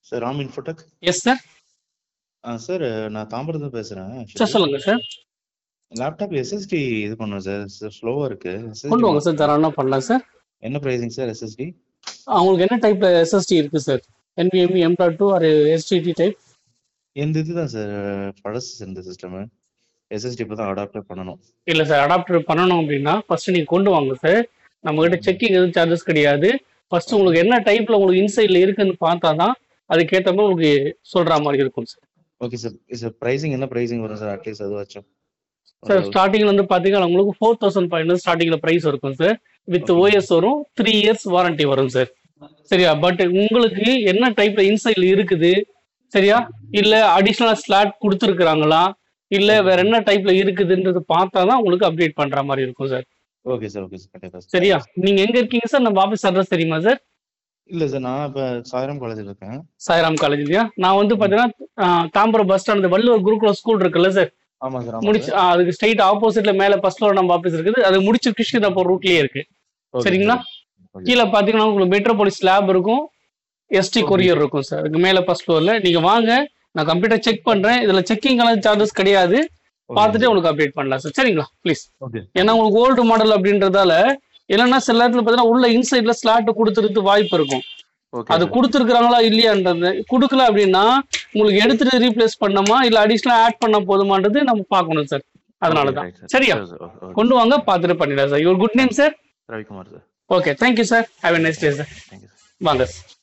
Sir Ram Infotech yes sir ஆ sir நான் தாம்பரத்துல பேசுறேன் சார் சொல்லுங்க சார் லேப்டாப் எஸ்எஸ்டி இது பண்ணணும் சார் ஸ்லோவா இருக்கு SSD கொண்டு வாங்க சார் தாராளமாக பண்ணலாம் சார் என்ன பிரைசிங் சார் எஸ்எஸ்டி உங்களுக்கு என்ன டைப்ல எஸ்எஸ்டி இருக்கு சார் என்பிஎம்பி M dot two or SSD type எந்த இதுதான் சார் பழசு இந்த சிஸ்டம் எஸ்எஸ்டி இப்போ தான் அடாப்டே பண்ணணும் இல்லை சார் அடாப்டர் பண்ணணும் அப்படின்னா ஃபர்ஸ்ட் நீங்கள் கொண்டு வாங்க சார் நம்ம கிட்ட செக்கிங் எதுவும் சார்ஜஸ் கிடையாது ஃபர்ஸ்ட் உங்களுக்கு என்ன டைப்ல உங்களுக்கு இன்சைட்ல இருக்குன்னு பார்த்தா தான் அதுக்கேற்ற மாதிரி உங்களுக்கு சொல்ற மாதிரி இருக்கும் sir okay sir sir pricing என்ன ப்ரைசிங் வரும் சார் அட்லீஸ்ட் அதுவாச்சும் சார் ஸ்டார்டிங்ல வந்து பாத்தீங்கன்னா உங்களுக்கு ஃபோர் தௌசண்ட் ஃபைவ் ஹண்ட்ரட் ஸ்டார்டிங்ல பிரைஸ் இருக்கும் சார் வித் Okay. ஓஎஸ் வரும் த்ரீ இயர்ஸ் வாரண்டி வரும் சார் சரியா பட் உங்களுக்கு என்ன டைப்ல இன்சைட்ல இருக்குது சரியா இல்ல அடிஷனலா ஸ்லாட் கொடுத்துருக்காங்களா இல்ல வேற என்ன டைப்ல இருக்குதுன்றது பார்த்தா தான் உங்களுக்கு அப்டேட் பண்ற மாதிரி இருக்கும் sir okay sir okay sir கண்டிப்பா sir. சரியா நீங்க எங்க இருக்கீங்க சார் நம்ம ஆஃபீஸ் அட்ரஸ் தெரியுமா சார் இல்ல சார் நான் இப்போ சாயரம் காலேஜில் இருக்கேன் சாய்ராம் காலேஜ்லயா நான் வந்து பாத்தீங்கன்னா ஆஹ், Tambaram bus stand Valluvar Gurukula school இருக்குல்ல சார் ஆமாம் சார் முடிச்சு ஆஹ், அதுக்கு ஸ்ட்ரைட் ஆப்போசிட்ல மேல ஃபர்ஸ்ட் ஃப்ளோர் நம்ம ஆஃபீஸ் இருக்குது அது முடிச்சு கிருஷ்ணகிரி ரூட்லயே இருக்கு சரிங்களா? கீழே பாத்தீங்கன்னா உங்களுக்கு மெட்ரோபாலிஸ் லேப் இருக்கும் எஸ்டி Okay. கொரியர் இருக்கும் சார் அதுக்கு மேல ஃபர்ஸ்ட் ஃப்ளோர்ல நீங்க வாங்க நான் கம்ப்யூட்டர் செக் பண்றேன் இதுல செக்கிங் சார்ஜஸ் கிடையாது பார்த்துட்டு உங்களுக்கு அப்டேட் பண்ணலாம் சார் சரிங்களா ப்ளீஸ் ஓகே ஏன்னா உங்களுக்கு ஓல்டு மாடல் அப்படின்றதால இல்லைன்னா சில நேரத்துல பாத்தீங்கன்னா உள்ள இன்சைட்ல ஸ்லாட் கொடுத்துருக்கு வாய்ப்பு இருக்கும் ஓகே அது கொடுத்துருக்காங்களா இல்லையான்றது கொடுக்கல அப்படின்னா உங்களுக்கு எடுத்துட்டு ரீப்ளேஸ் பண்ணணுமா இல்ல அடிஷனலா ஆட் பண்ண போதுமான்றது நம்ம பார்க்கணும் சார் அதனால தான் சரியா கொண்டு வாங்க பார்த்துட்டு பண்ணிடலாம் sir your good name sir Ravikumar sir okay thank you sir have a nice day sir thank you sir வாங்க